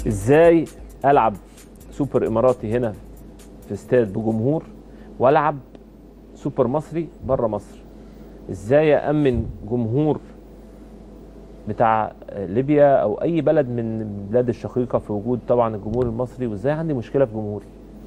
ازاي العب سوبر اماراتي هنا في استاد بجمهور والعب سوبر مصري بره مصر ازاي امن جمهور بتاع ليبيا او اي بلد من البلاد الشقيقه في وجود طبعا الجمهور المصري وازاي عندي مشكله في جمهوري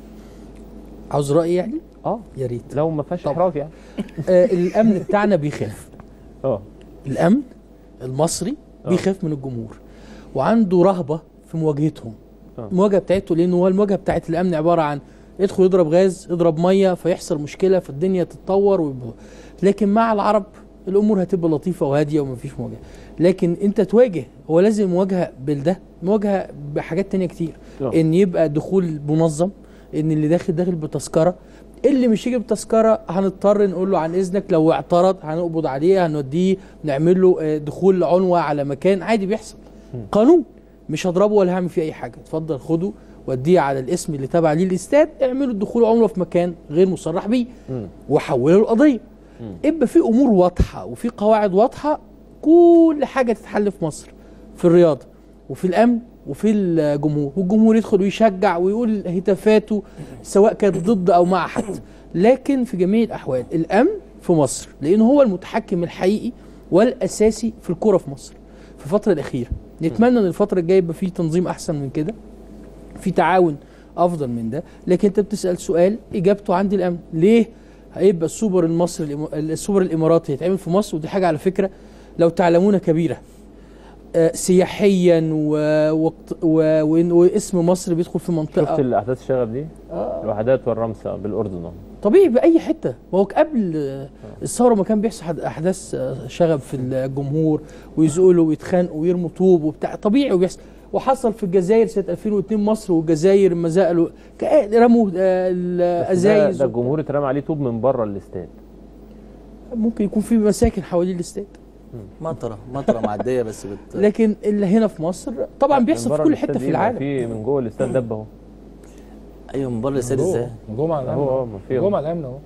عاوز رايي يعني اه يا ريت لو ما فيهاش طبعا. احراج يعني آه الامن بتاعنا بيخاف اه الامن المصري آه. بيخاف من الجمهور وعنده رهبه في مواجهتهم آه. المواجهه بتاعته لان هو المواجهه بتاعت الامن عباره عن يدخل يضرب غاز يضرب ميه فيحصل مشكله فالدنيا تتطور ويبقى. لكن مع العرب الامور هتبقى لطيفه وهاديه ومفيش مواجهه لكن انت تواجه هو لازم مواجهه بالده مواجهه بحاجات تانية كتير آه. ان يبقى دخول منظم ان اللي داخل داخل بتذكره اللي مش يجي بتذكره هنضطر نقول له عن اذنك لو اعترض هنقبض عليه هنوديه نعمل له آه، دخول عنوه على مكان عادي بيحصل قانون مش هضربه ولا هعمل فيه اي حاجه اتفضل خده وديه على الاسم اللي تابع ليه الاستاد اعملوا الدخول عنوه في مكان غير مصرح بيه مم. وحولوا القضيه يبقى في امور واضحه وفي قواعد واضحه كل حاجه تتحل في مصر في الرياضه وفي الامن وفي الجمهور والجمهور يدخل ويشجع ويقول هتافاته سواء كانت ضد او مع حد لكن في جميع الاحوال الامن في مصر لانه هو المتحكم الحقيقي والاساسي في الكوره في مصر في الفتره الاخيره نتمنى ان الفتره الجايه يبقى في تنظيم احسن من كده في تعاون افضل من ده لكن انت بتسال سؤال اجابته عندي الامن ليه هيبقى السوبر المصري الإم- السوبر الاماراتي هيتعمل في مصر ودي حاجه على فكره لو تعلمون كبيره آه، سياحيا و... وقت- و... و... واسم مصر بيدخل في شفت منطقه الاحداث الشغب دي آه. الوحدات والرمسة بالاردن أهو. طبيعي باي حته ما هو قبل آه، الثوره ما كان بيحصل حد- احداث آه، شغب في الجمهور ويزقلوا ويتخانقوا ويرموا طوب وبتاع طبيعي وبيحصل وحصل في الجزائر سنه 2002 مصر والجزائر لما زقلوا كا- رموا آه، بس ده, الازايز ده الجمهور اترمى عليه طوب من بره الاستاد ممكن يكون في مساكن حوالين الاستاد مطره مطره معديه بس بت لكن اللي هنا في مصر طبعا من بيحصل في بره كل الاستاد حته في إيه؟ ما العالم في من جوه الاستاد دب اهو ايوه من بره الاستاد جوه. ازاي؟ جوه مع الامن اهو اه ما في جوه مع أهو. الامن اهو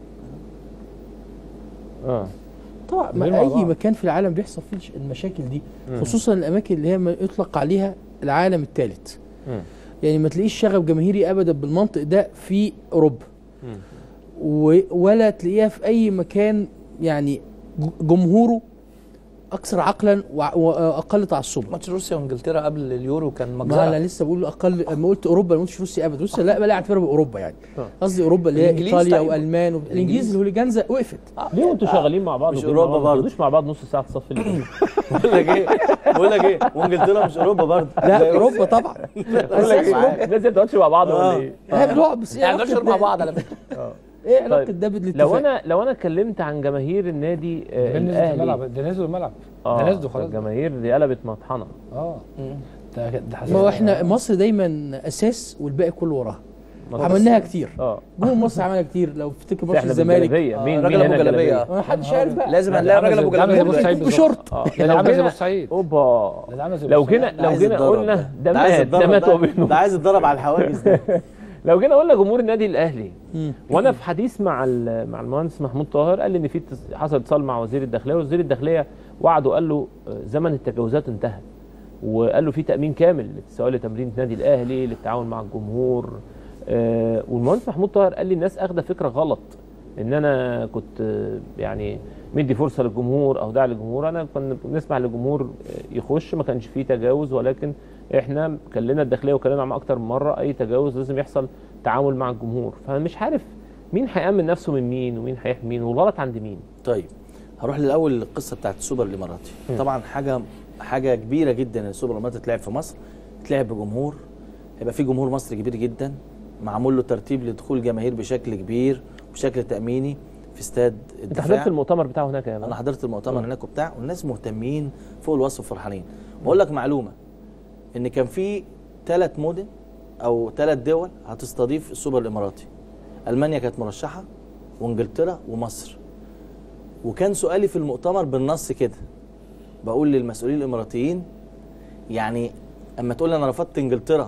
اه طبعا غير ما مع اي بعض. مكان في العالم بيحصل فيه الش- المشاكل دي مم. خصوصا الاماكن اللي هي ما يطلق عليها العالم الثالث مم. يعني ما تلاقيش شغب جماهيري ابدا بالمنطق ده في اوروبا مم. و- ولا تلاقيها في اي مكان يعني ج- جمهوره اكثر عقلا وع- واقل تعصبا ماتش روسيا وانجلترا قبل اليورو كان ما مجزره انا لسه بقول اقل لما قلت اوروبا ما قلتش روسيا ابدا روسيا لا بلا اعتبرها باوروبا يعني آه. قصدي اوروبا اللي هي الإنجليز ايطاليا طيب. والمان وب- الانجليز الهوليجانزا وقفت ليه وانتوا شغالين مع بعض مش وكده؟ أوروبا ما برضه. تقعدوش مع بعض نص ساعه في الصف اللي بقول لك ايه بقول لك ايه وانجلترا مش اوروبا برضه لا اوروبا طبعا بقول لك ايه الناس دي ما بتقعدش مع بعض ولا ايه؟ احنا بنقعد بس ايه يعني علاقة نشر مع ده- بعض على فكره ايه علاقه طيب. ده بالاتفاق لو انا لو انا اتكلمت عن جماهير النادي آه ده نزل الاهلي الملعب ده نزلوا الملعب اه ده نزلوا خلاص الجماهير دي قلبت مطحنه اه ده ده حسن ما هو احنا مصر دايما اساس والباقي كله وراها مصر. عملناها كتير اه جمهور مصر عملها كتير لو تفتكر ماتش احنا الزمالك بالجلابيه آه، مين راجل مين أبو هنا جلابية. جلابيه ما حدش عارف بقى لازم ده هنلاقي عامل راجل زي- ابو ده عامل زي جلابيه بورسعيد دلوقتي. بالظبط. بشورت اه ده لو عامل زي جينا بورسعيد اوبا ده عامل زي لو بورسعيد. جينا ده لو عايز جينا يتضرب قلنا ده. ده ده عايز مات ده يتضرب مات ده- وبينه ده عايز يتضرب على الحواجز ده لو جينا قلنا جمهور النادي الاهلي مم. وانا في حديث مع ال- مع المهندس محمود طاهر قال لي ان في اتص- حصل اتصال مع وزير الداخليه وزير الداخليه وعده قال له آه، زمن التجاوزات انتهى وقال له في تامين كامل سواء لتمرين النادي الاهلي للتعاون مع الجمهور آه، والمهندس محمود طاهر قال لي الناس اخده فكره غلط ان انا كنت آه، يعني مدي فرصه للجمهور او داعي للجمهور انا كنا بنسمح للجمهور آه، يخش ما كانش فيه تجاوز ولكن احنا كلنا الداخليه وكلنا معاه اكتر من مره اي تجاوز لازم يحصل تعامل مع الجمهور فانا مش عارف مين هيامن نفسه من مين ومين هيحمي مين والغلط عند مين طيب هروح للاول للقصه بتاعت السوبر الاماراتي طبعا حاجه حاجه كبيره جدا ان السوبر الاماراتي تلعب في مصر تلعب بجمهور هيبقى في جمهور مصري كبير جدا معمول له ترتيب لدخول جماهير بشكل كبير بشكل تاميني في استاد انت حضرت الدفاع المؤتمر بتاعه هناك يا انا مان حضرت المؤتمر هناك وبتاع والناس مهتمين فوق الوصف وفرحانين واقول لك معلومه ان كان في ثلاث مدن او ثلاث دول هتستضيف السوبر الاماراتي المانيا كانت مرشحه وانجلترا ومصر وكان سؤالي في المؤتمر بالنص كده بقول للمسؤولين الاماراتيين يعني اما تقول لي انا رفضت انجلترا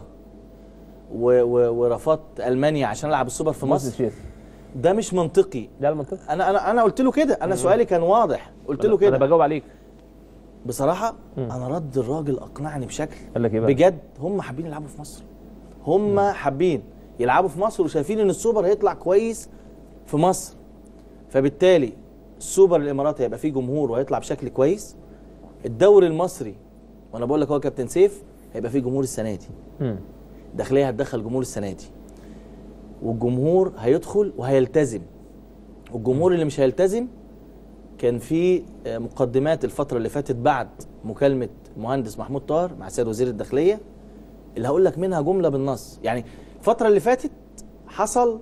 و و ورفضت المانيا عشان العب السوبر في مصر مصر شير ده مش منطقي ده المنطقه انا انا انا قلت له كده انا سؤالي كان واضح قلت له انا كده بجاوب عليك بصراحه انا رد الراجل اقنعني بشكل قال لك ايه بقى؟ بجد هم حابين يلعبوا في مصر هم حابين يلعبوا في مصر وشايفين ان السوبر هيطلع كويس في مصر فبالتالي السوبر الاماراتي هيبقى فيه جمهور وهيطلع بشكل كويس الدوري المصري وانا بقول لك هو كابتن سيف هيبقى فيه جمهور السنه دي مم. الداخليه هتدخل جمهور السنه دي والجمهور هيدخل وهيلتزم والجمهور اللي مش هيلتزم كان في آه، مقدمات الفتره اللي فاتت بعد مكالمه المهندس محمود طاهر مع السيد وزير الداخليه اللي هقول لك منها جمله بالنص يعني الفتره اللي فاتت حصل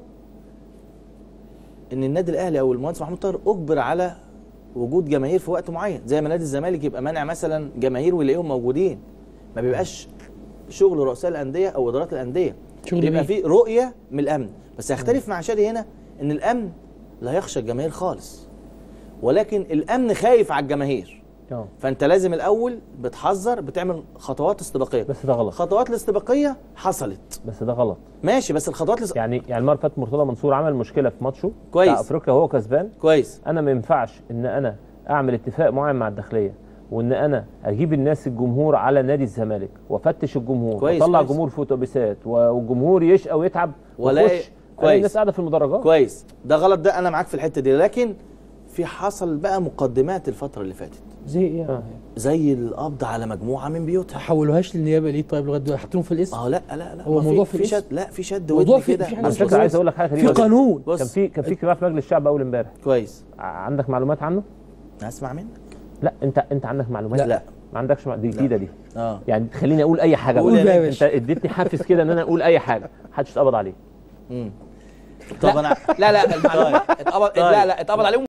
ان النادي الاهلي او المهندس محمود طاهر اجبر على وجود جماهير في وقت معين زي ما نادي الزمالك يبقى مانع مثلا جماهير ويلاقيهم موجودين ما بيبقاش شغل رؤساء الانديه او ادارات الانديه شغل بيبقى مين؟ في رؤيه من الامن بس هيختلف مع شادي هنا ان الامن لا يخشى الجماهير خالص ولكن الامن خايف على الجماهير اه فانت لازم الاول بتحذر بتعمل خطوات استباقيه بس ده غلط خطوات الاستباقيه حصلت بس ده غلط ماشي بس الخطوات الاست... يعني يعني المره اللي فاتت مرتضى منصور عمل مشكله في ماتشه كويس. بتاع افريقيا وهو كسبان كويس انا ما ينفعش ان انا اعمل اتفاق معين مع الداخليه وان انا اجيب الناس الجمهور على نادي الزمالك وافتش الجمهور كويس، واطلع كويس. جمهور في اتوبيسات والجمهور يشقى ويتعب ولا- ويخش كويس. الاقي الناس قاعده في المدرجات كويس ده غلط ده انا معاك في الحته دي لكن في حصل بقى مقدمات الفتره اللي فاتت زي ايه آه. زي القبض على مجموعه من بيوتها تحولوهاش للنيابه ليه طيب لغايه دلوقتي حاطينهم في الاسم اه لا لا لا هو ما موضوع في, في في الاسم؟ شد لا في شد موضوع ودي في- كده في حاجة على بص- فكره بص- عايز اقول لك حاجه في غريبه جداً. قانون بص كان في كان في اجتماع في مجلس الشعب اول امبارح كويس ع- عندك معلومات عنه هسمع منك لا انت انت عندك معلومات لا. لا. ما عندكش مع... دي جديده دي اه يعني تخليني اقول اي حاجه قول بقى. يا باشا. انت اديتني حافز كده ان انا اقول اي حاجه محدش اتقبض عليه مم. طب انا لا لا المعلومه اتقبض طيب. لا لا اتقبض عليهم